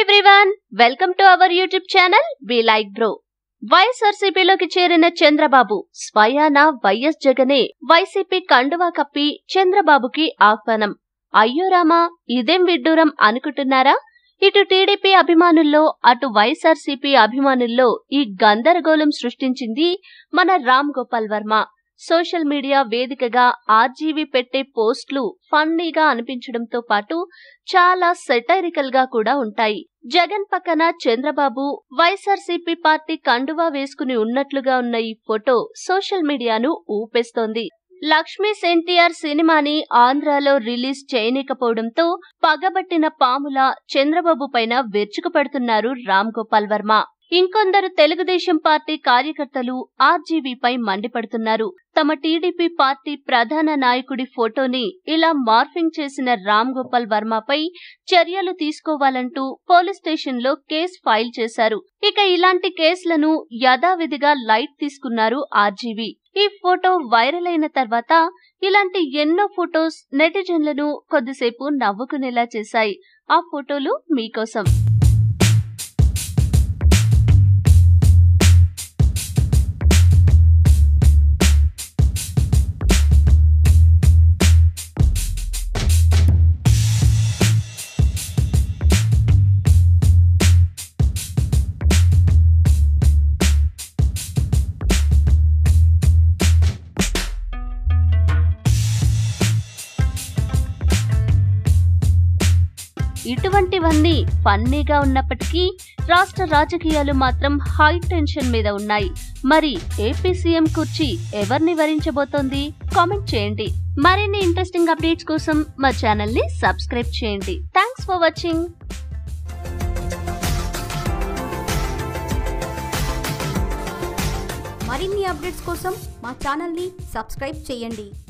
everyone welcome to our YouTube channel we like bro వైఎస్ఆర్సీపీలోకి చేరిన చంద్రబాబు స్వయాన వైఎస్ జగనే వైసీపీ కండువా కప్పి చంద్రబాబుకి ఆహ్వానం అయ్యో రామా ఇదేం విడ్డూరం అనుకుంటున్నారా ఇటు టీడీపీ అభిమానుల్లో అటు వైఎస్ఆర్సీపీ అభిమానుల్లో ఈ గందరగోళం సృష్టించింది మన రామ్ గోపాల్ వర్మ సోషల్ మీడియా వేదికగా ఆర్జీవీ పెట్టే పోస్టులు ఫన్నీగా అనిపించడంతో పాటు చాలా సెటైరికల్ గా కూడా ఉంటాయి జగన్ పక్కన చంద్రబాబు వైఎస్ఆర్సీపీ పార్టీ కండువా వేసుకుని ఉన్నట్లుగా ఉన్న ఈ ఫోటో సోషల్ మీడియాను ఊపేస్తోంది లక్ష్మీస్ ఎన్టీఆర్ సినిమాని ఆంధ్రాలో రిలీజ్ చేయనీకపోవడంతో పగబట్టిన పాముల చంద్రబాబు పైన విరుచుకుపడుతున్నారు రామ్ గోపాల్ వర్మ ఇంకొందరు తెలుగుదేశం పార్టీ కార్యకర్తలు ఆర్జీవీపై మండిపడుతున్నారు తమ టీడీపీ పార్టీ ప్రధాన నాయకుడి ఫోటోని ఇలా మార్ఫింగ్ చేసిన రామ్ గోపాల్ వర్మపై చర్యలు తీసుకోవాలంటూ పోలీస్ స్టేషన్ లో కేసు ఫైల్ చేశారు ఇక ఇలాంటి కేసులను యథావిధిగా లైట్ తీసుకున్నారు ఆర్జీవీ ఈ ఫోటో వైరల్ అయిన తర్వాత ఇలాంటి ఎన్నో ఫొటోస్ నెటిజన్లను కొద్దిసేపు నవ్వుకునేలా చేశాయి ఆ ఫోటోలు మీకోసం ఇటువంటివన్నీ ఫన్నీగా ఉన్నప్పటికీ రాష్ట్ర రాజకీయాలు మాత్రం హై టెన్షన్ మీద ఉన్నాయి మరి ఏపీ సీఎం కుర్చీ ఎవరిని వరించబోతోంది కామెంట్ చేయండి మరిన్ని ఇంట్రెస్టింగ్ అప్డేట్స్ కోసం మా ఛానల్ ని సబ్స్క్రైబ్ చేయండి థ్యాంక్స్ ఫర్ వాచింగ్ మరిన్ని అప్డేట్స్ కోసం మా ఛానల్ని సబ్స్క్రైబ్ చేయండి